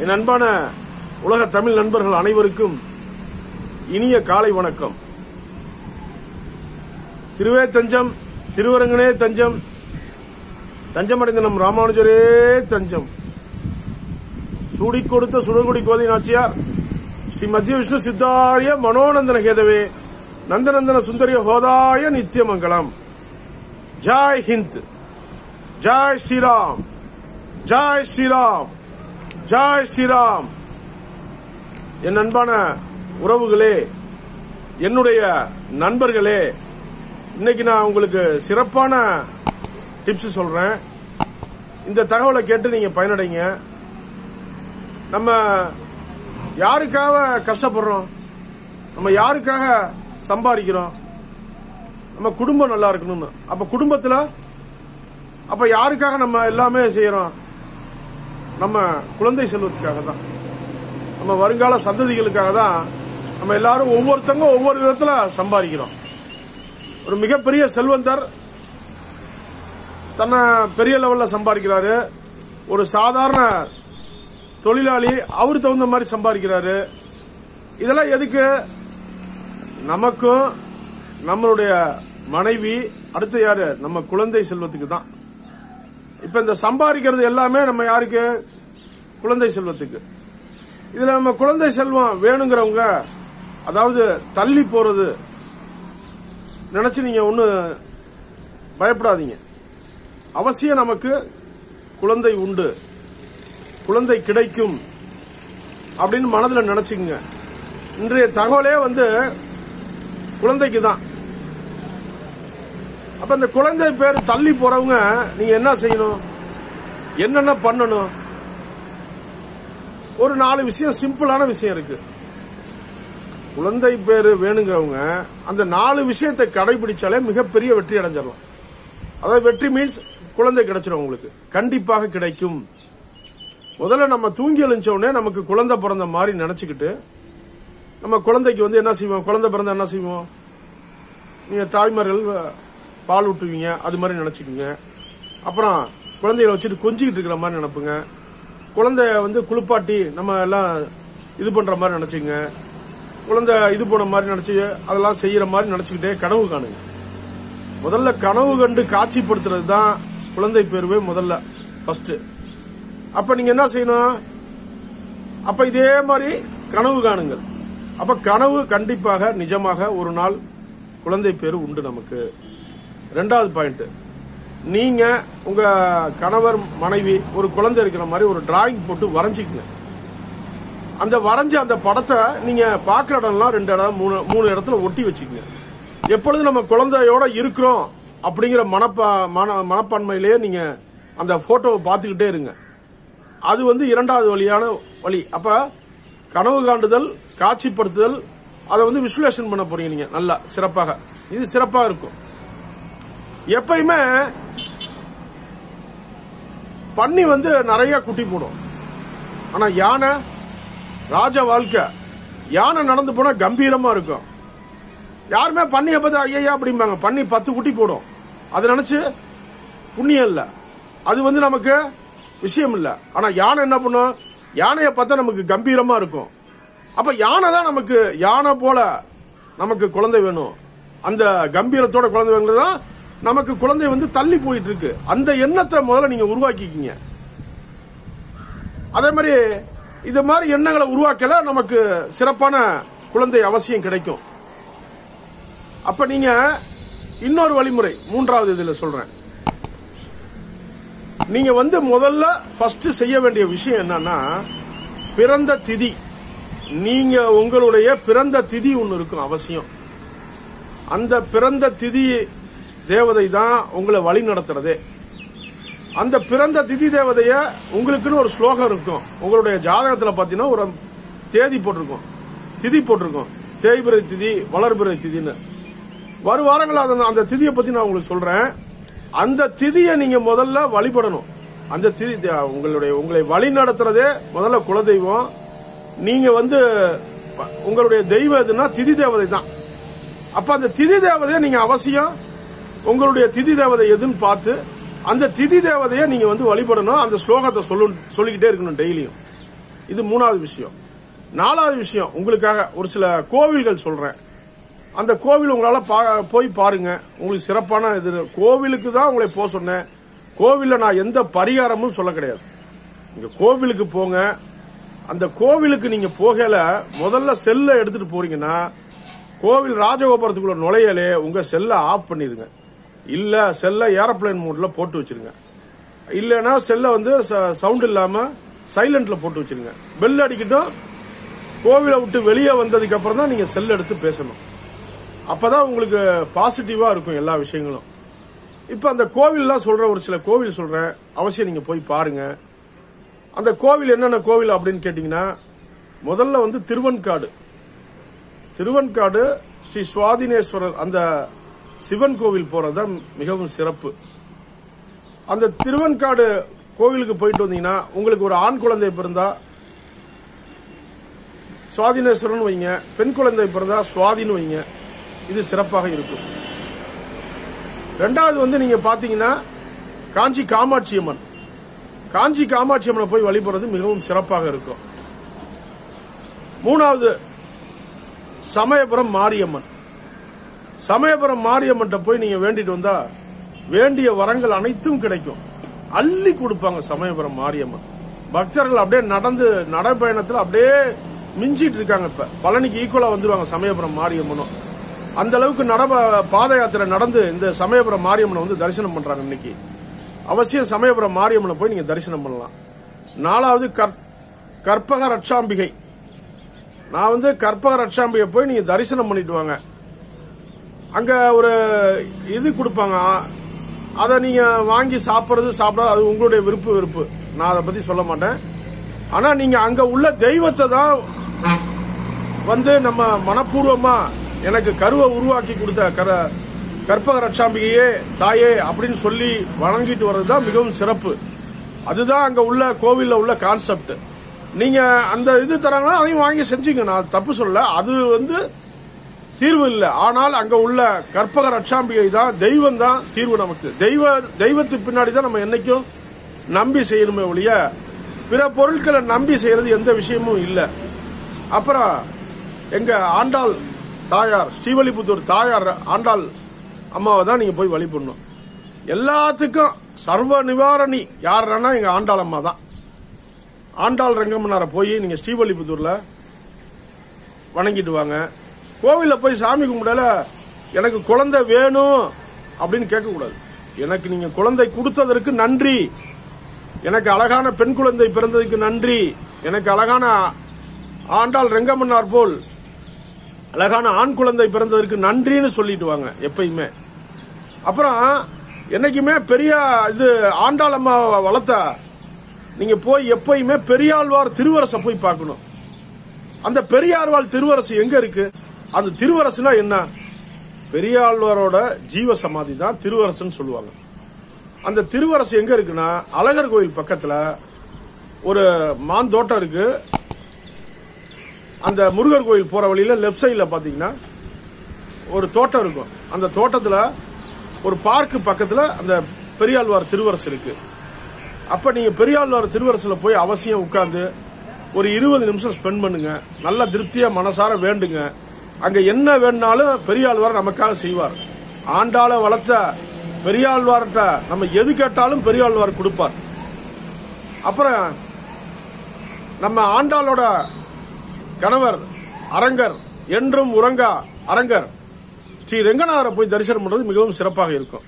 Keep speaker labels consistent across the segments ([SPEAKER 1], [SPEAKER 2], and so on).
[SPEAKER 1] என் அன்பான உலக தமிழ் நண்பர்கள் அனைவருக்கும் இனிய காலை வணக்கம் திருவே தஞ்சம் திருவரங்கனே தஞ்சம் தஞ்சமடைந்த நம் ராமானுஜரே தஞ்சம் சூடிக் கொடுத்த சுடகுடி கோதை நாச்சியார் ஸ்ரீ மத்திய விஷ்ணு சித்தாரிய மனோநந்தன கேதவே நந்தநந்தன சுந்தரிய ஹோதாய நித்தியமங்கலம் ஜாய் ஹிந்த் ஜாய் ஸ்ரீராம் ஜாய் ஸ்ரீராம் ஜாய் ஸ்ரீராம் என் அன்பான உறவுகளே என்னுடைய நண்பர்களே இன்னைக்கு நான் உங்களுக்கு சிறப்பான டிப்ஸ் சொல்றேன் இந்த தகவலை கேட்டு நீங்க பயனடைங்க நம்ம யாருக்காக கஷ்டப்படுறோம் நம்ம யாருக்காக சம்பாதிக்கிறோம் நம்ம குடும்பம் நல்லா இருக்கணும்னு அப்ப குடும்பத்துல அப்ப யாருக்காக நம்ம எல்லாமே செய்யறோம் நம்ம குழந்தை செல்வத்துக்காக தான் நம்ம வருங்கால சந்ததிகளுக்காக தான் நம்ம எல்லாரும் ஒவ்வொருத்தங்க ஒவ்வொரு விதத்துல சம்பாதிக்கிறோம் ஒரு மிகப்பெரிய செல்வந்தர் தன்னை பெரிய லெவல்ல சம்பாதிக்கிறாரு ஒரு சாதாரண தொழிலாளி அவரு தகுந்த மாதிரி சம்பாதிக்கிறாரு இதெல்லாம் எதுக்கு நமக்கும் நம்மளுடைய மனைவி அடுத்து யாரு நம்ம குழந்தை செல்வத்துக்கு தான் இப்ப இந்த சம்பாதிக்கிறது எல்லாமே நம்ம யாருக்கு குழந்தை செல்வத்துக்கு இதுல நம்ம குழந்தை செல்வம் வேணுங்கிறவங்க அதாவது தள்ளி போறது நினைச்சு நீங்க ஒண்ணு பயப்படாதீங்க அவசியம் நமக்கு குழந்தை உண்டு குழந்தை கிடைக்கும் அப்படின்னு மனதில் நினைச்சுக்குங்க இன்றைய தகவலே வந்து குழந்தைக்கு தான் அப்ப இந்த குழந்தை பேர் தள்ளி போறவங்க நீங்க என்ன செய்யணும் என்னென்ன பண்ணணும் ஒரு நாலு விஷயம் சிம்பிளான விஷயம் இருக்கு குழந்தை பேரு வேணுங்கிறவங்க அந்த நாலு விஷயத்தை கடைபிடிச்சாலே மிகப்பெரிய வெற்றி அடைஞ்சிடலாம் அதாவது வெற்றி மீன்ஸ் குழந்தை கிடைச்சிடும் உங்களுக்கு கண்டிப்பாக கிடைக்கும் முதல்ல நம்ம தூங்கி எழுந்த உடனே நமக்கு குழந்தை பிறந்த மாதிரி நினைச்சுக்கிட்டு நம்ம குழந்தைக்கு வந்து என்ன செய்வோம் குழந்தை பிறந்த என்ன செய்வோம் நீங்க தாய்மார்கள் பால் ஊட்டுவீங்க அது மாதிரி நினைச்சுக்கோங்க அப்புறம் குழந்தைகளை வச்சுட்டு கொஞ்சிக்கிட்டு இருக்கிற மாதிரி நினைப்புங்க குழந்தைய வந்து குளிப்பாட்டி நம்ம எல்லாம் இது பண்ற மாதிரி நினைச்சுங்க குழந்தை இது போன மாதிரி நினைச்சு அதெல்லாம் செய்யற மாதிரி நினைச்சுக்கிட்டே கனவு காணுங்க முதல்ல கனவு கண்டு காட்சிப்படுத்துறது தான் குழந்தை பேருவே முதல்ல ஃபர்ஸ்ட் அப்ப நீங்க என்ன செய்யணும் அப்ப இதே மாதிரி கனவு காணுங்கள் அப்ப கனவு கண்டிப்பாக நிஜமாக ஒரு நாள் குழந்தை பேரு உண்டு நமக்கு ரெண்டாவது பாயிண்ட் நீங்க உங்க கணவர் மனைவி ஒரு குழந்தை இருக்கிற மாதிரி ஒரு டிராயிங் போட்டு வரைஞ்சிக்கங்க அந்த வரைஞ்ச அந்த படத்தை நீங்க பாக்குற இடம்லாம் ரெண்டு இடம் மூணு மூணு இடத்துல ஒட்டி வச்சுக்கங்க எப்பொழுது நம்ம குழந்தையோட இருக்கிறோம் அப்படிங்கிற மனப்பா மன மனப்பான்மையிலேயே நீங்க அந்த போட்டோவை பார்த்துக்கிட்டே இருங்க அது வந்து இரண்டாவது வழியான வழி அப்ப கனவு காண்டுதல் காட்சிப்படுத்துதல் அதை வந்து விசுலேஷன் பண்ண போறீங்க நீங்க நல்லா சிறப்பாக இது சிறப்பாக இருக்கும் எப்பயுமே பன்னி வந்து நிறைய குட்டி போடும் ஆனா யானை ராஜ வாழ்க்கை யானை நடந்து போனா கம்பீரமா இருக்கும் யாருமே பன்னியை பார்த்து ஐயா அப்படிம்பாங்க பன்னி பத்து குட்டி போடும் அதை நினைச்சு புண்ணியம் இல்ல அது வந்து நமக்கு விஷயம் இல்ல ஆனா யானை என்ன பண்ணும் யானையை பார்த்தா நமக்கு கம்பீரமா இருக்கும் அப்ப யானை தான் நமக்கு யானை போல நமக்கு குழந்தை வேணும் அந்த கம்பீரத்தோட குழந்தை வேணும் தான் நமக்கு குழந்தை வந்து தள்ளி போயிட்டு இருக்கு அந்த எண்ணத்தை முதல்ல நீங்க உருவாக்கிக்கிங்க அதே மாதிரி இது மாதிரி எண்ணங்களை உருவாக்கல நமக்கு சிறப்பான குழந்தை அவசியம் கிடைக்கும் அப்ப நீங்க இன்னொரு வழிமுறை மூன்றாவது இதுல சொல்றேன் நீங்க வந்து முதல்ல ஃபர்ஸ்ட் செய்ய வேண்டிய விஷயம் என்னன்னா பிறந்த திதி நீங்க உங்களுடைய பிறந்த திதி ஒன்னு இருக்கும் அவசியம் அந்த பிறந்த திதி தேவதை தான் உங்களை வழி நடத்துறதே அந்த பிறந்த திதி தேவதைய உங்களுக்குன்னு ஒரு ஸ்லோகம் இருக்கும் உங்களுடைய ஜாதகத்துல பாத்தீங்கன்னா ஒரு தேதி போட்டிருக்கும் திதி போட்டிருக்கும் தேய்பிறை திதி வளர்பிறை திதின்னு வரும் வாரங்கள் அந்த- அந்த திதியை பத்தி நான் உங்களுக்கு சொல்றேன் அந்த திதியை நீங்க முதல்ல வழிபடணும் அந்த திதி உங்களுடைய உங்களை வழி நடத்துறதே முதல்ல குலதெய்வம் நீங்க வந்து உங்களுடைய தெய்வம் எதுன்னா திதி தேவதை தான் அப்ப அந்த திதி தேவதையை நீங்க அவசியம் உங்களுடைய திதி தேவதை எதுன்னு பார்த்து அந்த திதி தேவதையை நீங்க வந்து வழிபடணும் அந்த ஸ்லோகத்தை சொல்லு சொல்லிக்கிட்டே இருக்கணும் டெய்லியும் இது மூணாவது விஷயம் நாலாவது விஷயம் உங்களுக்காக ஒரு சில கோவில்கள் சொல்றேன் அந்த கோவில் உங்களால பா- போய் பாருங்க உங்களுக்கு சிறப்பான இது கோவிலுக்கு தான் உங்களை போக சொன்னேன் கோவில்ல நான் எந்த பரிகாரமும் சொல்ல கிடையாது நீங்க கோவிலுக்கு போங்க அந்த கோவிலுக்கு நீங்க போகல முதல்ல செல்லை எடுத்துட்டு போறீங்கன்னா கோவில் ராஜகோபுரத்துக்குள்ள நுழையலே உங்க செல்லை ஆஃப் பண்ணிருங்க இல்ல செல்லை ஏரோப்ளேன் மோட்ல போட்டு வச்சிருங்க இல்லைன்னா செல்லை வந்து சவுண்ட் இல்லாம சைலண்ட்ல போட்டு வச்சிருங்க பெல் அடிக்கட்டும் கோவிலை விட்டு வெளியே வந்ததுக்கு அப்புறம் தான் நீங்க செல் எடுத்து பேசணும் அப்பதான் உங்களுக்கு பாசிட்டிவா இருக்கும் எல்லா விஷயங்களும் இப்ப அந்த கோவில்லாம் சொல்ற ஒரு சில கோவில் சொல்றேன் அவசியம் நீங்க போய் பாருங்க அந்த கோவில் என்னென்ன கோவில் அப்படின்னு கேட்டீங்கன்னா முதல்ல வந்து திருவன்காடு திருவன்காடு ஸ்ரீ சுவாதினேஸ்வரர் அந்த சிவன் கோவில் போறதுதான் மிகவும் சிறப்பு அந்த திருவன்காடு கோவிலுக்கு போயிட்டு வந்தீங்கன்னா உங்களுக்கு ஒரு ஆண் குழந்தை பிறந்தா சுவாதினேஸ்வரன் வைங்க பெண் குழந்தை பிறந்தா சுவாதின்னு வைங்க இது சிறப்பாக இருக்கும் ரெண்டாவது வந்து நீங்க பாத்தீங்கன்னா காஞ்சி காமாட்சி அம்மன் காஞ்சி காமாட்சி அம்மனை போய் வழிபடுறது மிகவும் சிறப்பாக இருக்கும் மூணாவது சமயபுரம் மாரியம்மன் சமயபுரம் மாரியம்மன்ட்ட போய் நீங்க வேண்டிட்டு வந்தா வேண்டிய வரங்கள் அனைத்தும் கிடைக்கும் அள்ளி கொடுப்பாங்க சமயபுரம் மாரியம்மன் பக்தர்கள் அப்படியே நடந்து நடைப்பயணத்துல அப்படியே மிஞ்சிட்டு இருக்காங்க இப்ப பழனிக்கு ஈக்குவலா வந்துருவாங்க சமயபுரம் மாரியம்மனும் அந்த அளவுக்கு நட பாத யாத்திரை நடந்து இந்த சமயபுரம் மாரியம்மனை வந்து தரிசனம் பண்றாங்க இன்னைக்கு அவசியம் சமயபுரம் மாரியம்மனை போய் நீங்க தரிசனம் பண்ணலாம் நாலாவது கற்- கற்பக ரட்சாம்பிகை நான் வந்து கற்பக ரட்சாம்பிகை போய் நீங்க தரிசனம் பண்ணிட்டு வாங்க அங்க ஒரு இது கொடுப்பாங்க அதை நீங்க வாங்கி சாப்பிடுறது சாப்பிடாது அது உங்களுடைய விருப்பு விருப்பு நான் அதை பத்தி சொல்ல மாட்டேன் ஆனா நீங்க அங்க உள்ள தெய்வத்தை தான் வந்து நம்ம மனப்பூர்வமா எனக்கு கருவை உருவாக்கி கொடுத்த கர கற்பக ரட்சாம்பிகையே தாயே அப்படின்னு சொல்லி வணங்கிட்டு வர்றது தான் மிகவும் சிறப்பு அதுதான் அங்க உள்ள கோவில்ல உள்ள கான்செப்ட் நீங்க அந்த இது தராங்கன்னா அதையும் வாங்கி செஞ்சுங்க நான் தப்பு சொல்லல அது வந்து தீர்வு இல்லை ஆனால் அங்க உள்ள கற்பக ரட்சாம்பிகை தான் தெய்வம் தான் தீர்வு நமக்கு தெய்வ தெய்வத்துக்கு பின்னாடி தான் நம்ம என்னைக்கும் நம்பி செய்யணுமே ஒழிய பிற பொருட்களை நம்பி செய்யறது எந்த விஷயமும் இல்லை அப்புறம் எங்க ஆண்டாள் தாயார் ஸ்ரீவல்லிபுத்தூர் தாயார் ஆண்டாள் அம்மாவை தான் நீங்க போய் வழிபடணும் எல்லாத்துக்கும் சர்வ நிவாரணி யாருன்னா எங்க ஆண்டாள் அம்மா தான் ஆண்டாள் ரங்கம்மனாரை போய் நீங்க ஸ்ரீவல்லிபுத்தூர்ல வணங்கிட்டு வாங்க கோவில்ல போய் சாமி கும்பிடல எனக்கு குழந்தை வேணும் அப்படின்னு கேட்கக்கூடாது எனக்கு நீங்க குழந்தை கொடுத்ததற்கு நன்றி எனக்கு அழகான பெண் குழந்தை பிறந்ததுக்கு நன்றி எனக்கு அழகான ஆண்டாள் ரெங்கமன்னார் போல் அழகான ஆண் குழந்தை பிறந்ததற்கு நன்றின்னு சொல்லிட்டு வாங்க எப்பயுமே அப்புறம் என்னைக்குமே பெரிய இது ஆண்டாள் அம்மா வளர்த்த நீங்க போய் எப்பயுமே பெரியாழ்வார் திருவரசை போய் பார்க்கணும் அந்த பெரியாழ்வார் திருவரசு எங்க இருக்கு அந்த திருவரசுனா என்ன பெரியாழ்வாரோட ஜீவ சமாதி தான் திருவரசுன்னு சொல்லுவாங்க அந்த திருவரசு எங்க இருக்குன்னா அழகர் கோயில் பக்கத்துல ஒரு மாந்தோட்டம் இருக்கு அந்த முருகர் கோயில் போற வழியில லெஃப்ட் சைடில் பாத்தீங்கன்னா ஒரு தோட்டம் இருக்கும் அந்த தோட்டத்துல ஒரு பார்க்கு பக்கத்துல அந்த பெரியாழ்வார் திருவரசு இருக்கு அப்ப நீங்க பெரியாழ்வார் திருவரசுல போய் அவசியம் உட்கார்ந்து ஒரு இருபது நிமிஷம் ஸ்பெண்ட் பண்ணுங்க நல்ல திருப்தியா மனசார வேண்டுங்க அங்க என்ன வேணுனாலும் பெரியாழ்வார் நமக்காக செய்வார் ஆண்டாள வளர்த்த பெரியாழ்வார்கிட்ட நம்ம எது கேட்டாலும் பெரியாழ்வார் கொடுப்பார் அப்புறம் நம்ம ஆண்டாளோட கணவர் அரங்கர் என்றும் உறங்கா அரங்கர் ஸ்ரீ ரெங்கநாதரை போய் தரிசனம் பண்றது மிகவும் சிறப்பாக இருக்கும்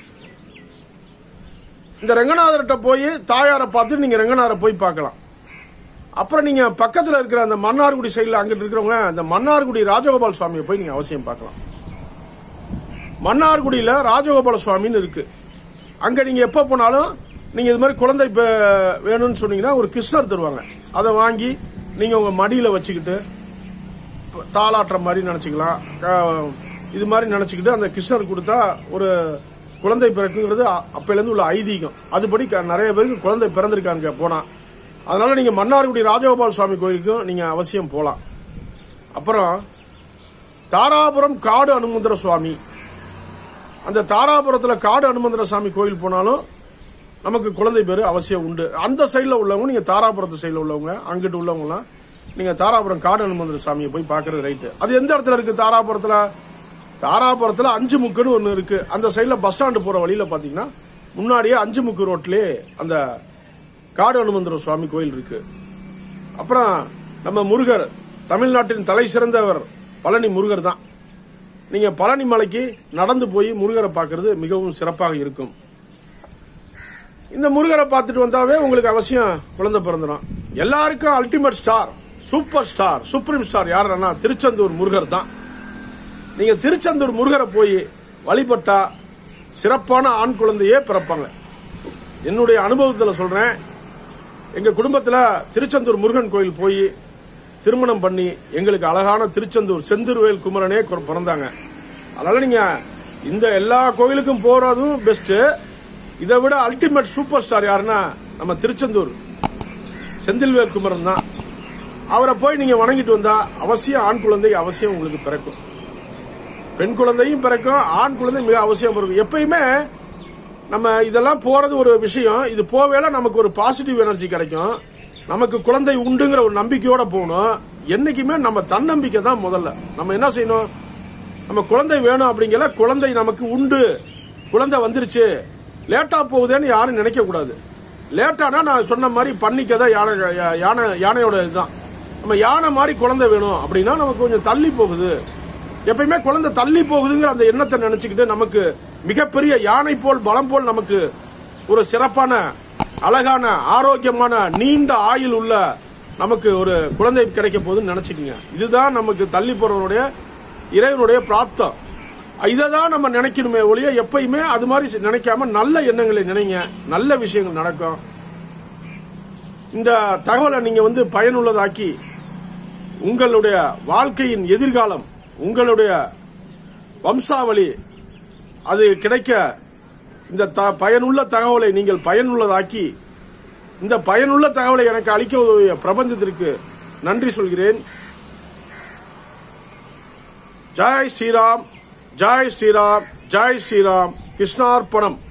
[SPEAKER 1] இந்த ரெங்கநாதர்கிட்ட போய் தாயாரை பார்த்து நீங்க ரெங்கநாதரை போய் பார்க்கலாம் அப்புறம் நீங்க பக்கத்துல இருக்கிற அந்த மன்னார்குடி சைடுல அங்கிட்டு இருக்கிறவங்க அந்த மன்னார்குடி ராஜகோபால் சுவாமியை போய் நீங்க அவசியம் பார்க்கலாம் மன்னார்குடியில ராஜகோபால சுவாமின்னு இருக்கு அங்க நீங்க எப்ப போனாலும் நீங்க இது மாதிரி குழந்தை பே- வேணும்னு சொன்னீங்கன்னா ஒரு கிருஷ்ணர் தருவாங்க அதை வாங்கி நீங்க உங்க மடியில வச்சுக்கிட்டு தாளாட்டுற மாதிரி நினைச்சுக்கலாம் க- இது மாதிரி நினைச்சுக்கிட்டு அந்த கிருஷ்ணர் கொடுத்தா ஒரு குழந்தை பிறக்குங்கிறது அ- அப்பையிலேருந்து உள்ள ஐதீகம் அதுபடி க- நிறைய பேருக்கு குழந்தை பிறந்திருக்காங்க போனா அதனால நீங்க மன்னார்குடி ராஜகோபால் சுவாமி கோயிலுக்கும் நீங்க அவசியம் போலாம் அப்புறம் தாராபுரம் காடு அனுமந்திர சுவாமி அந்த தாராபுரத்துல காடு அனுமந்திர சாமி கோயில் போனாலும் நமக்கு குழந்தை பேரு அவசியம் உண்டு அந்த சைடுல உள்ளவங்க நீங்க தாராபுரத்து சைடுல உள்ளவங்க அங்கிட்டு உள்ளவங்கலாம் நீங்க தாராபுரம் காடு அனுமந்திர சாமியை போய் பாக்குறது ரைட்டு அது எந்த இடத்துல இருக்கு தாராபுரத்துல தாராபுரத்துல அஞ்சு முக்குன்னு ஒண்ணு இருக்கு அந்த சைடுல பஸ் ஸ்டாண்டு போற வழியில பாத்தீங்கன்னா முன்னாடியே அஞ்சு முக்கு ரோட்லயே அந்த காடு அனுமந்திர சுவாமி கோயில் இருக்கு அப்புறம் நம்ம முருகர் தமிழ்நாட்டின் தலை சிறந்தவர் பழனி முருகர் தான் நீங்க பழனி மலைக்கு நடந்து போய் முருகரை பார்க்கிறது மிகவும் சிறப்பாக இருக்கும் இந்த முருகரை பார்த்துட்டு வந்தாவே உங்களுக்கு அவசியம் குழந்தை பிறந்துடும் எல்லாருக்கும் ultimate star super star supreme star யாருன்னா திருச்செந்தூர் முருகர் தான் நீங்க திருச்செந்தூர் முருகரை போய் வழிபட்டா சிறப்பான ஆண் குழந்தையே பிறப்பாங்க என்னுடைய அனுபவத்துல சொல்றேன் எங்க குடும்பத்துல திருச்செந்தூர் முருகன் கோயில் போய் திருமணம் பண்ணி எங்களுக்கு அழகான திருச்செந்தூர் செந்தூர்வேல் குமரனே கொ- பிறந்தாங்க அதனால நீங்க இந்த எல்லா கோயிலுக்கும் போறதும் பெஸ்ட் இதை விட அல்டிமேட் சூப்பர் ஸ்டார் யாருன்னா நம்ம திருச்செந்தூர் செந்தில்வேல் குமரன் தான் அவரை போய் நீங்க வணங்கிட்டு வந்தா அவசியம் ஆண் குழந்தை அவசியம் உங்களுக்கு பிறக்கும் பெண் குழந்தையும் பிறக்கும் ஆண் குழந்தை மிக அவசியம் பிறக்கும் எப்பயுமே நம்ம இதெல்லாம் போறது ஒரு விஷயம் இது போவேல நமக்கு ஒரு பாசிட்டிவ் எனர்ஜி கிடைக்கும் நமக்கு குழந்தை உண்டுங்கிற ஒரு நம்பிக்கையோட போகணும் என்னைக்குமே நம்ம தன்னம்பிக்கை தான் முதல்ல நம்ம என்ன செய்யணும் நம்ம குழந்தை வேணும் அப்படிங்கிற குழந்தை நமக்கு உண்டு குழந்தை வந்துருச்சு லேட்டா போகுதேன்னு யாரும் நினைக்க கூடாது லேட்டானா நான் சொன்ன மாதிரி பன்னிக்கதை யானை யானை யானையோட இதுதான் நம்ம யானை மாதிரி குழந்தை வேணும் அப்படின்னா நமக்கு கொஞ்சம் தள்ளி போகுது எப்பயுமே குழந்தை தள்ளி போகுதுங்கிற அந்த எண்ணத்தை நினைச்சுக்கிட்டு நமக்கு மிகப்பெரிய யானை போல் பலம் போல் நமக்கு ஒரு சிறப்பான அழகான ஆரோக்கியமான நீண்ட ஆயுள் உள்ள நமக்கு ஒரு குழந்தை கிடைக்க போகுதுன்னு நினைச்சுக்கோங்க இதுதான் நமக்கு தள்ளி போறவனுடைய இறைவனுடைய பிராப்தம் இதை தான் நம்ம நினைக்கணுமே ஒழிய எப்பயுமே அது மாதிரி நினைக்காம நல்ல எண்ணங்களை நினைங்க நல்ல விஷயங்கள் நடக்கும் இந்த தகவலை நீங்க வந்து பயனுள்ளதாக்கி உங்களுடைய வாழ்க்கையின் எதிர்காலம் உங்களுடைய வம்சாவளி அது கிடைக்க இந்த த- பயனுள்ள தகவலை நீங்கள் பயனுள்ளதாக்கி இந்த பயனுள்ள தகவலை எனக்கு அளிக்க உதவிய பிரபஞ்சத்திற்கு நன்றி சொல்கிறேன் ஜெய் ஸ்ரீராம் ஜெய் ஸ்ரீராம் ஜெய் ஸ்ரீராம் கிருஷ்ணார்ப்பணம்